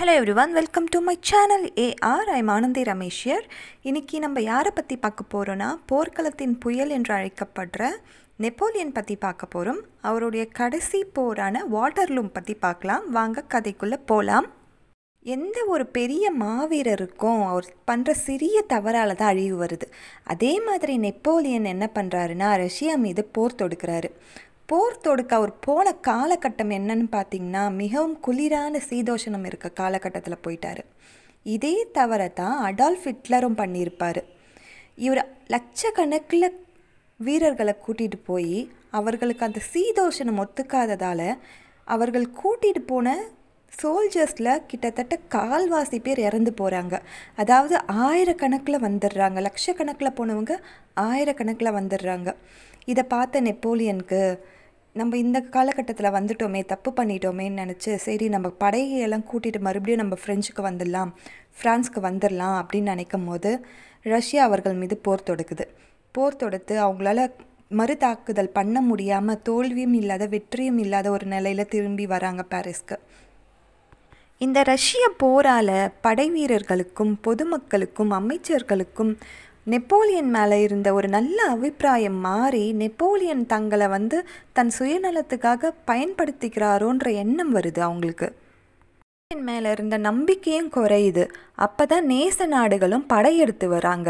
hello everyone welcome to my channel AR I'm Anandhi ரமேஷ்யர் இன்னைக்கு நம்ம யாரை பற்றி பார்க்க போகிறோன்னா போர்க்களத்தின் புயல் என்று அழைக்கப்படுற நெப்போலியன் பற்றி பார்க்க போகிறோம் அவருடைய கடைசி போரான வாட்டர்லூம் பற்றி பார்க்கலாம் வாங்க கதைக்குள்ளே போகலாம் எந்த ஒரு பெரிய மாவீரருக்கும் அவர் பண்ணுற சிறிய தவறால் தான் அழிவு வருது அதே மாதிரி நெப்போலியன் என்ன பண்ணுறாருன்னா ரஷ்யா மீது போர் தொடுக்கிறாரு போர் தொடுக்க அவர் போன காலகட்டம் என்னன்னு பார்த்தீங்கன்னா மிகவும் குளிரான சீதோஷணம் இருக்க காலகட்டத்தில் போயிட்டாரு இதே தவறை தான் அடால்ஃப் ஹிட்லரும் பண்ணியிருப்பார் இவர் லட்சக்கணக்கில் வீரர்களை கூட்டிகிட்டு போய் அவர்களுக்கு அந்த சீதோஷணம் ஒத்துக்காததால் அவர்கள் கூட்டிகிட்டு போன சோல்ஜர்ஸில் கிட்டத்தட்ட கால்வாசி பேர் இறந்து போகிறாங்க அதாவது ஆயிரக்கணக்கில் வந்துடுறாங்க லட்சக்கணக்கில் போனவங்க ஆயிரக்கணக்கில் வந்துடுறாங்க இதை பார்த்த நெப்போலியனுக்கு நம்ம இந்த காலகட்டத்தில் வந்துட்டோமே தப்பு பண்ணிட்டோமேன்னு நினச்சி சரி நம்ம படையெல்லாம் கூட்டிகிட்டு மறுபடியும் நம்ம ஃப்ரெஞ்சுக்கு வந்துடலாம் ஃப்ரான்ஸ்க்கு வந்துடலாம் அப்படின்னு நினைக்கும் போது ரஷ்யா அவர்கள் மீது போர் தொடுக்குது போர் தொடுத்து அவங்களால மறு தாக்குதல் பண்ண முடியாமல் தோல்வியும் இல்லாத வெற்றியும் இல்லாத ஒரு நிலையில் திரும்பி வராங்க பாரிஸ்க்கு இந்த ரஷ்ய போரால் படை வீரர்களுக்கும் பொதுமக்களுக்கும் அமைச்சர்களுக்கும் நெப்போலியன் மேலே இருந்த ஒரு நல்ல அபிப்பிராயம் மாறி நெப்போலியன் தங்களை வந்து தன் சுயநலத்துக்காக பயன்படுத்திக்கிறாரோன்ற எண்ணம் வருது அவங்களுக்கு மேலே இருந்த நம்பிக்கையும் குறையுது அப்போ தான் நேச நாடுகளும் படையெடுத்து வராங்க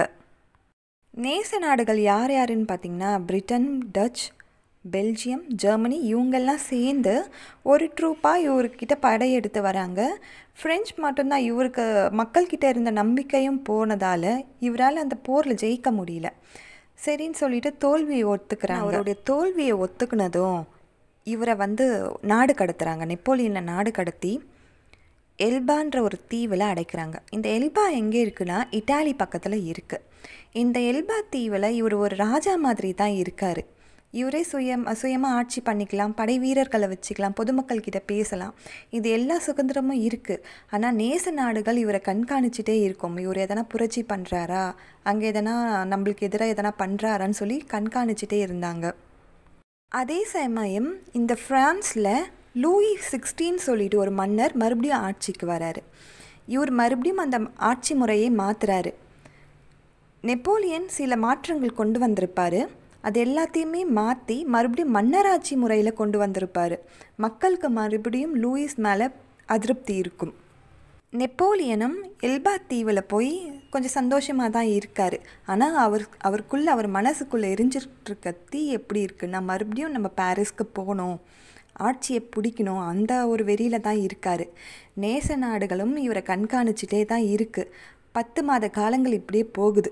நேச நாடுகள் யார் யாருன்னு பார்த்தீங்கன்னா பிரிட்டன் டச் பெல்ஜியம் ஜெர்மனி இவங்கெல்லாம் சேர்ந்து ஒரு ட்ரூப்பாக இவர்கிட்ட படையெடுத்து வராங்க ஃப்ரெஞ்ச் மட்டும்தான் இவருக்கு மக்கள்கிட்ட இருந்த நம்பிக்கையும் போனதால் இவரால் அந்த போரில் ஜெயிக்க முடியல சரின்னு சொல்லிட்டு தோல்வியை ஒத்துக்கிறாங்க அவருடைய தோல்வியை ஒத்துக்குனதும் இவரை வந்து நாடு கடத்துகிறாங்க நெப்போலியனில் நாடு கடத்தி எல்பான்ற ஒரு தீவில் அடைக்கிறாங்க இந்த எல்பா எங்கே இருக்குன்னா இட்டாலி பக்கத்தில் இருக்குது இந்த எல்பா தீவில் இவர் ஒரு ராஜா மாதிரி தான் இருக்கார் இவரே சுயம் சுயமாக ஆட்சி பண்ணிக்கலாம் படை வீரர்களை வச்சுக்கலாம் பொதுமக்கள் கிட்ட பேசலாம் இது எல்லா சுதந்திரமும் இருக்குது ஆனால் நேச நாடுகள் இவரை கண்காணிச்சிட்டே இருக்கும் இவர் எதனா புரட்சி பண்ணுறாரா அங்கே எதனா நம்மளுக்கு எதிராக எதனா பண்ணுறாரான்னு சொல்லி கண்காணிச்சிட்டே இருந்தாங்க அதே சமயம் இந்த ஃப்ரான்ஸில் லூயி சிக்ஸ்டீன் சொல்லிட்டு ஒரு மன்னர் மறுபடியும் ஆட்சிக்கு வராரு இவர் மறுபடியும் அந்த ஆட்சி முறையை மாற்றுறாரு நெப்போலியன் சில மாற்றங்கள் கொண்டு வந்திருப்பார் அது எல்லாத்தையுமே மாற்றி மறுபடியும் மன்னராட்சி முறையில் கொண்டு வந்திருப்பார் மக்களுக்கு மறுபடியும் லூயிஸ் மேலே அதிருப்தி இருக்கும் நெப்போலியனும் எல்பா தீவில் போய் கொஞ்சம் சந்தோஷமாக தான் இருக்கார் ஆனால் அவர் அவருக்குள்ளே அவர் மனசுக்குள்ளே எரிஞ்சிட்ருக்க தீ எப்படி இருக்குன்னா மறுபடியும் நம்ம பாரிஸ்க்கு போகணும் ஆட்சியை பிடிக்கணும் அந்த ஒரு வெறியில் தான் இருக்கார் நேச நாடுகளும் இவரை கண்காணிச்சிட்டே தான் இருக்குது பத்து மாத காலங்கள் இப்படியே போகுது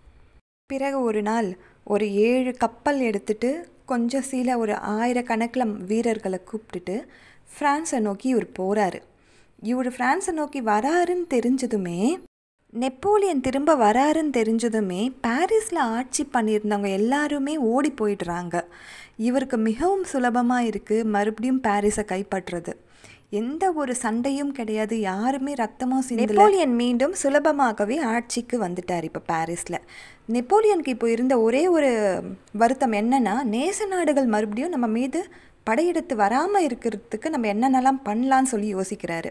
பிறகு ஒரு நாள் ஒரு ஏழு கப்பல் எடுத்துட்டு கொஞ்சம் சீல ஒரு ஆயிரக்கணக்கில் வீரர்களை கூப்பிட்டுட்டு ஃப்ரான்ஸை நோக்கி இவர் போகிறாரு இவர் ஃப்ரான்ஸை நோக்கி வராருன்னு தெரிஞ்சதுமே நெப்போலியன் திரும்ப வராருன்னு தெரிஞ்சதுமே பாரிஸில் ஆட்சி பண்ணியிருந்தவங்க எல்லாருமே ஓடி போயிடுறாங்க இவருக்கு மிகவும் சுலபமாக இருக்குது மறுபடியும் பாரிஸை கைப்பற்றுறது எந்த ஒரு சண்டையும் கிடையாது யாருமே ரத்தமும் சிந்த நெப்போலியன் மீண்டும் சுலபமாகவே ஆட்சிக்கு வந்துட்டார் இப்போ பாரிஸில் நெப்போலியனுக்கு இப்போ இருந்த ஒரே ஒரு வருத்தம் என்னன்னா நேச நாடுகள் மறுபடியும் நம்ம மீது படையெடுத்து வராமல் இருக்கிறதுக்கு நம்ம என்னென்னலாம் பண்ணலான்னு சொல்லி யோசிக்கிறாரு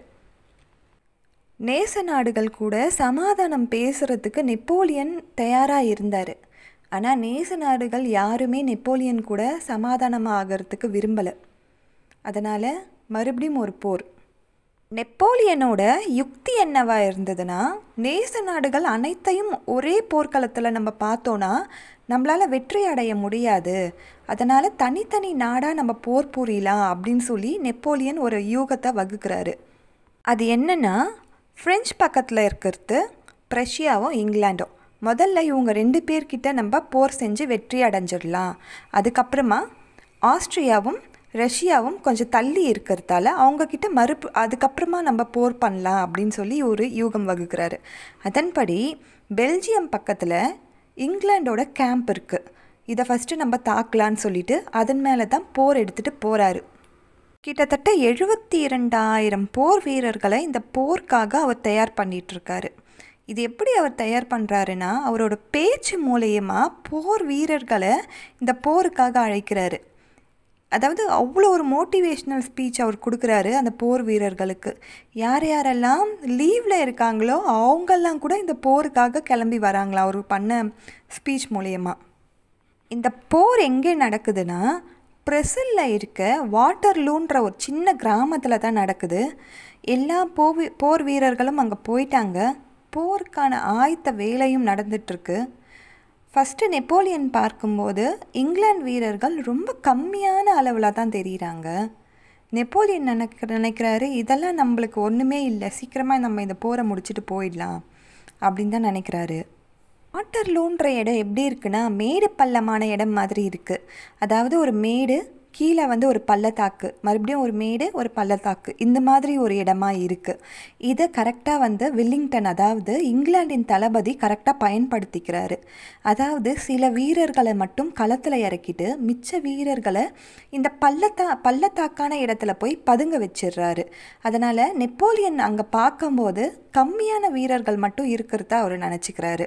நேச நாடுகள் கூட சமாதானம் பேசுகிறதுக்கு நெப்போலியன் தயாராக இருந்தார் ஆனால் நேச நாடுகள் யாருமே நெப்போலியன் கூட சமாதானமாக ஆகிறதுக்கு விரும்பலை அதனால் மறுபடியும் ஒரு போர் நெப்போலியனோட யுக்தி என்னவா இருந்ததுன்னா நேச நாடுகள் அனைத்தையும் ஒரே போர்க்களத்தில் நம்ம பார்த்தோன்னா நம்மளால் வெற்றி அடைய முடியாது அதனால் தனித்தனி நாடாக நம்ம போர் புரியலாம் அப்படின்னு சொல்லி நெப்போலியன் ஒரு யூகத்தை வகுக்கிறாரு அது என்னென்னா ஃப்ரெஞ்ச் பக்கத்தில் இருக்கிறது ப்ரெஷியாவும் இங்கிலாண்டும் முதல்ல இவங்க ரெண்டு பேர்கிட்ட நம்ம போர் செஞ்சு வெற்றி அடைஞ்சிடலாம் அதுக்கப்புறமா ஆஸ்ட்ரியாவும் ரஷ்யாவும் கொஞ்சம் தள்ளி இருக்கிறதால அவங்கக்கிட்ட மறுப்பு அதுக்கப்புறமா நம்ம போர் பண்ணலாம் அப்படின்னு சொல்லி ஒரு யூகம் வகுக்கிறாரு அதன்படி பெல்ஜியம் பக்கத்தில் இங்கிலாண்டோட கேம்ப் இருக்குது இதை ஃபஸ்ட்டு நம்ம தாக்கலான்னு சொல்லிட்டு அதன் மேலே தான் போர் எடுத்துகிட்டு போகிறாரு கிட்டத்தட்ட எழுபத்தி இரண்டாயிரம் போர் வீரர்களை இந்த போருக்காக அவர் தயார் பண்ணிகிட்ருக்காரு இது எப்படி அவர் தயார் பண்ணுறாருன்னா அவரோட பேச்சு மூலயமா போர் வீரர்களை இந்த போருக்காக அழைக்கிறாரு அதாவது அவ்வளோ ஒரு மோட்டிவேஷ்னல் ஸ்பீச் அவர் கொடுக்குறாரு அந்த போர் வீரர்களுக்கு யார் யாரெல்லாம் லீவில் இருக்காங்களோ அவங்கெல்லாம் கூட இந்த போருக்காக கிளம்பி வராங்களா அவர் பண்ண ஸ்பீச் மூலயமா இந்த போர் எங்கே நடக்குதுன்னா பிரசிலில் இருக்க வாட்டர்லூன்ற ஒரு சின்ன கிராமத்தில் தான் நடக்குது எல்லா போவி போர் வீரர்களும் அங்கே போயிட்டாங்க போருக்கான ஆயத்த வேலையும் நடந்துட்டுருக்கு ஃபஸ்ட்டு நெப்போலியன் பார்க்கும்போது இங்கிலாந்து வீரர்கள் ரொம்ப கம்மியான அளவில் தான் தெரியுறாங்க நெப்போலியன் நினைக்க நினைக்கிறாரு இதெல்லாம் நம்மளுக்கு ஒன்றுமே இல்லை சீக்கிரமாக நம்ம இந்த போரை முடிச்சுட்டு போயிடலாம் அப்படின்னு தான் நினைக்கிறாரு வாட்டர்லூன்ற இடம் எப்படி இருக்குன்னா மேடு பள்ளமான இடம் மாதிரி இருக்குது அதாவது ஒரு மேடு கீழே வந்து ஒரு பள்ளத்தாக்கு மறுபடியும் ஒரு மேடு ஒரு பள்ளத்தாக்கு இந்த மாதிரி ஒரு இடமா இருக்குது இதை கரெக்டாக வந்து வில்லிங்டன் அதாவது இங்கிலாந்தின் தளபதி கரெக்டாக பயன்படுத்திக்கிறாரு அதாவது சில வீரர்களை மட்டும் களத்தில் இறக்கிட்டு மிச்ச வீரர்களை இந்த பள்ளத்தா பள்ளத்தாக்கான இடத்துல போய் பதுங்க வச்சிடுறாரு அதனால் நெப்போலியன் அங்கே பார்க்கும்போது கம்மியான வீரர்கள் மட்டும் இருக்கிறதா அவர் நினச்சிக்கிறாரு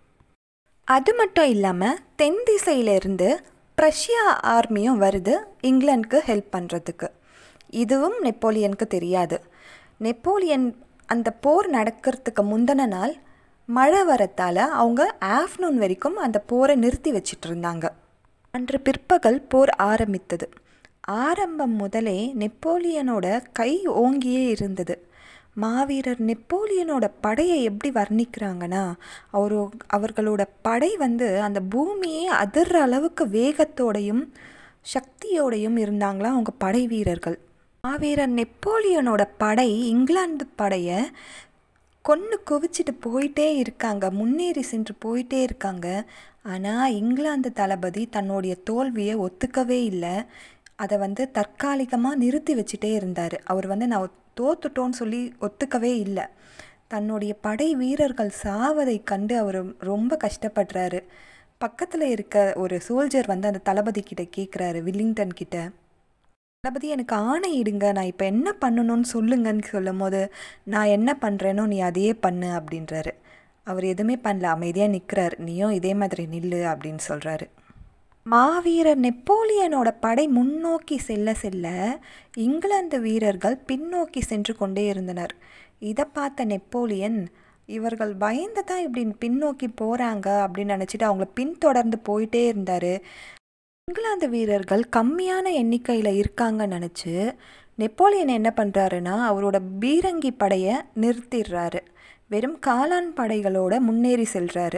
அது மட்டும் இல்லாமல் தென் திசையிலிருந்து ப்ரஷ்யா ஆர்மியும் வருது இங்கிலாந்துக்கு ஹெல்ப் பண்ணுறதுக்கு இதுவும் நெப்போலியனுக்கு தெரியாது நெப்போலியன் அந்த போர் நடக்கிறதுக்கு முந்தின நாள் மழை வரத்தால் அவங்க ஆஃப்டர்நூன் வரைக்கும் அந்த போரை நிறுத்தி வச்சிட்டு இருந்தாங்க அன்று பிற்பகல் போர் ஆரம்பித்தது ஆரம்பம் முதலே நெப்போலியனோட கை ஓங்கியே இருந்தது மாவீரர் நெப்போலியனோட படையை எப்படி வர்ணிக்கிறாங்கன்னா அவரு அவர்களோட படை வந்து அந்த பூமியே அதிர்ற அளவுக்கு வேகத்தோடையும் சக்தியோடையும் இருந்தாங்களாம் அவங்க படை வீரர்கள் மாவீரர் நெப்போலியனோட படை இங்கிலாந்து படையை கொன்று குவிச்சிட்டு போயிட்டே இருக்காங்க முன்னேறி சென்று போயிட்டே இருக்காங்க ஆனால் இங்கிலாந்து தளபதி தன்னுடைய தோல்வியை ஒத்துக்கவே இல்லை அதை வந்து தற்காலிகமாக நிறுத்தி வச்சுட்டே இருந்தார் அவர் வந்து நான் தோத்துட்டோன்னு சொல்லி ஒத்துக்கவே இல்லை தன்னுடைய படை வீரர்கள் சாவதை கண்டு அவர் ரொம்ப கஷ்டப்படுறாரு பக்கத்தில் இருக்க ஒரு சோல்ஜர் வந்து அந்த தளபதி கிட்ட கேட்குறாரு வில்லிங்டன் கிட்ட தளபதி எனக்கு ஆணை இடுங்க நான் இப்போ என்ன பண்ணணும்னு சொல்லுங்கன்னு சொல்லும் போது நான் என்ன பண்ணுறேனோ நீ அதையே பண்ணு அப்படின்றாரு அவர் எதுவுமே பண்ணல அமைதியாக நிற்கிறார் நீயும் இதே மாதிரி நில்லு அப்படின்னு சொல்கிறாரு மாவீரர் நெப்போலியனோட படை முன்னோக்கி செல்ல செல்ல இங்கிலாந்து வீரர்கள் பின்னோக்கி சென்று கொண்டே இருந்தனர் இதை பார்த்த நெப்போலியன் இவர்கள் பயந்து தான் இப்படி பின்னோக்கி போகிறாங்க அப்படின்னு நினச்சிட்டு அவங்கள பின்தொடர்ந்து போயிட்டே இருந்தார் இங்கிலாந்து வீரர்கள் கம்மியான எண்ணிக்கையில் இருக்காங்கன்னு நினச்சி நெப்போலியன் என்ன பண்ணுறாருன்னா அவரோட பீரங்கி படையை நிறுத்திடுறாரு வெறும் காலான் படைகளோட முன்னேறி செல்கிறாரு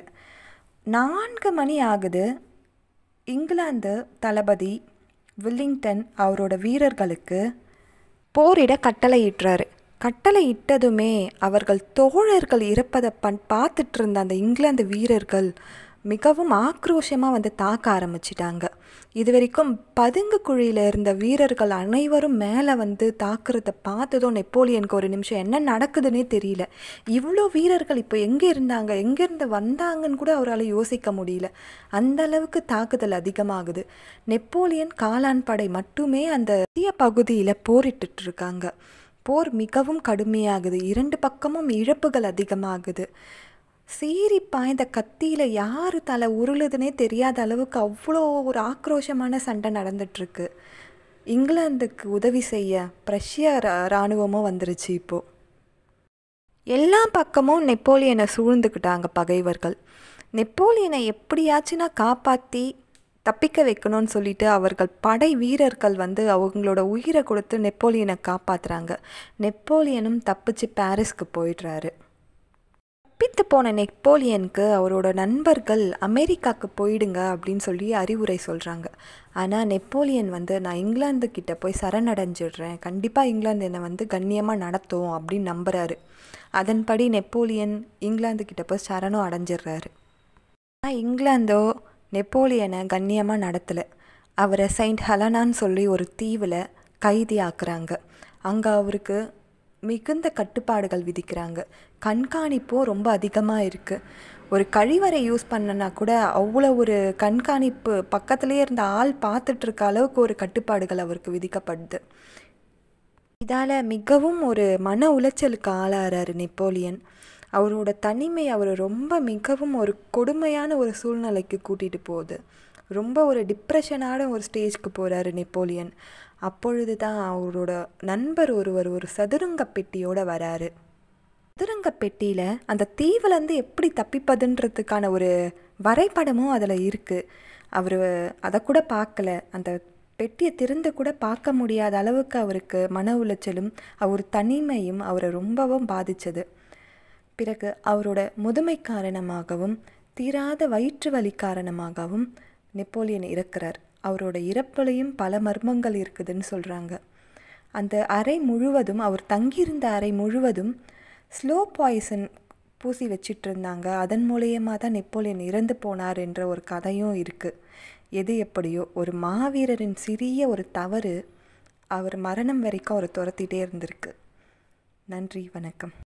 நான்கு மணி ஆகுது இங்கிலாந்து தளபதி வில்லிங்டன் அவரோட வீரர்களுக்கு போரிட கட்டளையிடுறாரு கட்டளை இட்டதுமே அவர்கள் தோழர்கள் இறப்பதை பண் பார்த்துட்டு இருந்த அந்த இங்கிலாந்து வீரர்கள் மிகவும் ஆக்ரோஷமாக வந்து தாக்க ஆரம்பிச்சிட்டாங்க இது வரைக்கும் பதுங்கு குழியில் இருந்த வீரர்கள் அனைவரும் மேலே வந்து தாக்குறத பார்த்ததும் நெப்போலியனுக்கு ஒரு நிமிஷம் என்ன நடக்குதுன்னே தெரியல இவ்வளோ வீரர்கள் இப்போ எங்கே இருந்தாங்க எங்கேருந்து வந்தாங்கன்னு கூட அவரால் யோசிக்க முடியல அந்த அளவுக்கு தாக்குதல் அதிகமாகுது நெப்போலியன் காலான் படை மட்டுமே அந்த மத்திய பகுதியில் போரிட்டு இருக்காங்க போர் மிகவும் கடுமையாகுது இரண்டு பக்கமும் இழப்புகள் அதிகமாகுது சீறி பாய்ந்த கத்தியில் யார் தலை உருளுதுன்னே தெரியாத அளவுக்கு அவ்வளோ ஒரு ஆக்ரோஷமான சண்டை நடந்துட்டுருக்கு இங்கிலாந்துக்கு உதவி செய்ய பிரஷ்ய இராணுவமும் வந்துருச்சு இப்போது எல்லா பக்கமும் நெப்போலியனை சூழ்ந்துக்கிட்டாங்க பகைவர்கள் நெப்போலியனை எப்படியாச்சுன்னா காப்பாற்றி தப்பிக்க வைக்கணும்னு சொல்லிட்டு அவர்கள் படை வீரர்கள் வந்து அவங்களோட உயிரை கொடுத்து நெப்போலியனை காப்பாற்றுறாங்க நெப்போலியனும் தப்பிச்சு பாரிஸ்க்கு போயிடுறாரு தப்பித்து போன நெப்போலியனுக்கு அவரோட நண்பர்கள் அமெரிக்காவுக்கு போயிடுங்க அப்படின்னு சொல்லி அறிவுரை சொல்கிறாங்க ஆனால் நெப்போலியன் வந்து நான் இங்கிலாந்து கிட்ட போய் சரணடைஞ்சிடுறேன் கண்டிப்பாக இங்கிலாந்து என்னை வந்து கண்ணியமாக நடத்தும் அப்படின்னு நம்புகிறாரு அதன்படி நெப்போலியன் இங்கிலாந்து கிட்ட போய் சரணம் அடைஞ்சிடுறாரு ஆனால் இங்கிலாந்தோ நெப்போலியனை கண்ணியமாக நடத்தலை அவரை செயின்ட் ஹலனான்னு சொல்லி ஒரு தீவில் கைதி ஆக்குறாங்க அங்கே அவருக்கு மிகுந்த கட்டுப்பாடுகள் விதிக்கிறாங்க கண்காணிப்பும் ரொம்ப அதிகமாக இருக்குது ஒரு கழிவறை யூஸ் பண்ணனா கூட அவ்வளோ ஒரு கண்காணிப்பு பக்கத்துலேயே இருந்த ஆள் பார்த்துட்டு இருக்க அளவுக்கு ஒரு கட்டுப்பாடுகள் அவருக்கு விதிக்கப்படுது இதால் மிகவும் ஒரு மன உளைச்சலுக்கு ஆளாகிறாரு நெப்போலியன் அவரோட தனிமை அவர் ரொம்ப மிகவும் ஒரு கொடுமையான ஒரு சூழ்நிலைக்கு கூட்டிகிட்டு போகுது ரொம்ப ஒரு டிப்ரெஷனான ஒரு ஸ்டேஜ்க்கு போகிறாரு நெப்போலியன் அப்பொழுது தான் அவரோட நண்பர் ஒருவர் ஒரு சதுரங்க பெட்டியோட வராரு சதுரங்க பெட்டியில் அந்த தீவுலேருந்து எப்படி தப்பிப்பதுன்றதுக்கான ஒரு வரைபடமும் அதில் இருக்குது அவர் அதை கூட பார்க்கல அந்த பெட்டியை திறந்து கூட பார்க்க முடியாத அளவுக்கு அவருக்கு மன உளைச்சலும் அவர் தனிமையும் அவரை ரொம்பவும் பாதித்தது பிறகு அவரோட முதுமை காரணமாகவும் தீராத வயிற்று வலி காரணமாகவும் நெப்போலியன் இறக்குறார் அவரோட இறப்புலையும் பல மர்மங்கள் இருக்குதுன்னு சொல்கிறாங்க அந்த அறை முழுவதும் அவர் தங்கியிருந்த அறை முழுவதும் ஸ்லோ பாய்சன் பூசி வச்சிட்டு இருந்தாங்க அதன் மூலியமாக தான் நெப்போலியன் இறந்து போனார் என்ற ஒரு கதையும் இருக்குது எது எப்படியோ ஒரு மாவீரரின் சிறிய ஒரு தவறு அவர் மரணம் வரைக்கும் அவர் துரத்திட்டே இருந்திருக்கு நன்றி வணக்கம்